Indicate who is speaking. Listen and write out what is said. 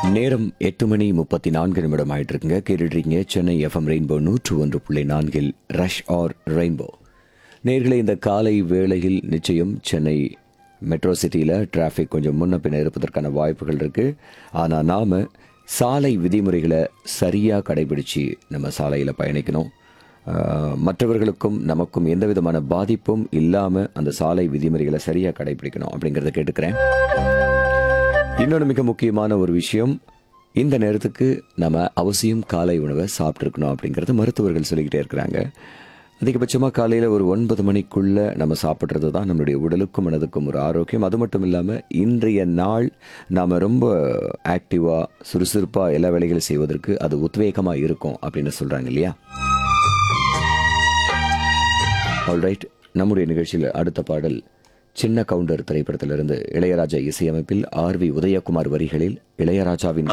Speaker 1: நேரம் எட்டு மணி முப்பத்தி நான்கு நிமிடம் ஆயிட்டு இருக்குங்க கேட்டுட்ருக்கீங்க சென்னை எஃப்எம் ரெயின்போ நூற்று ஒன்று புள்ளி நான்கில் ரஷ் ஆர் ரெயின்போ நேர்களை இந்த காலை வேளையில் நிச்சயம் சென்னை மெட்ரோ சிட்டியில் டிராஃபிக் கொஞ்சம் முன்ன பின்ன இருப்பதற்கான வாய்ப்புகள் இருக்குது ஆனால் நாம் சாலை விதிமுறைகளை சரியாக கடைபிடிச்சு நம்ம சாலையில் பயணிக்கணும் ஆஹ், மற்றவர்களுக்கும் நமக்கும் எந்த விதமான பாதிப்பும் இல்லாமல் அந்த சாலை விதிமுறைகளை சரியாக கடைபிடிக்கணும் அப்படிங்கிறத கேட்டுக்கிறேன் இன்னொன்று மிக முக்கியமான ஒரு விஷயம் இந்த நேரத்துக்கு நம்ம அவசியம் காலை உணவை சாப்பிட்ருக்கணும் அப்படிங்கிறது மருத்துவர்கள் சொல்லிக்கிட்டே இருக்கிறாங்க அதிகபட்சமாக காலையில் ஒரு ஒன்பது மணிக்குள்ள நம்ம சாப்பிட்றது தான் நம்மளுடைய உடலுக்கும் மனதுக்கும் ஒரு ஆரோக்கியம் அது மட்டும் இல்லாமல் இன்றைய நாள் நாம் ரொம்ப ஆக்டிவாக சுறுசுறுப்பாக எல்லா வேலைகளும் செய்வதற்கு அது உத்வேகமாக இருக்கும் அப்படின்னு சொல்கிறாங்க இல்லையா ஆல்ரைட் நம்முடைய நிகழ்ச்சியில் அடுத்த பாடல் சின்ன கவுண்டர் திரைப்படத்திலிருந்து இளையராஜா இசையமைப்பில் ஆர் வி உதயகுமார் வரிகளில் இளையராஜாவின்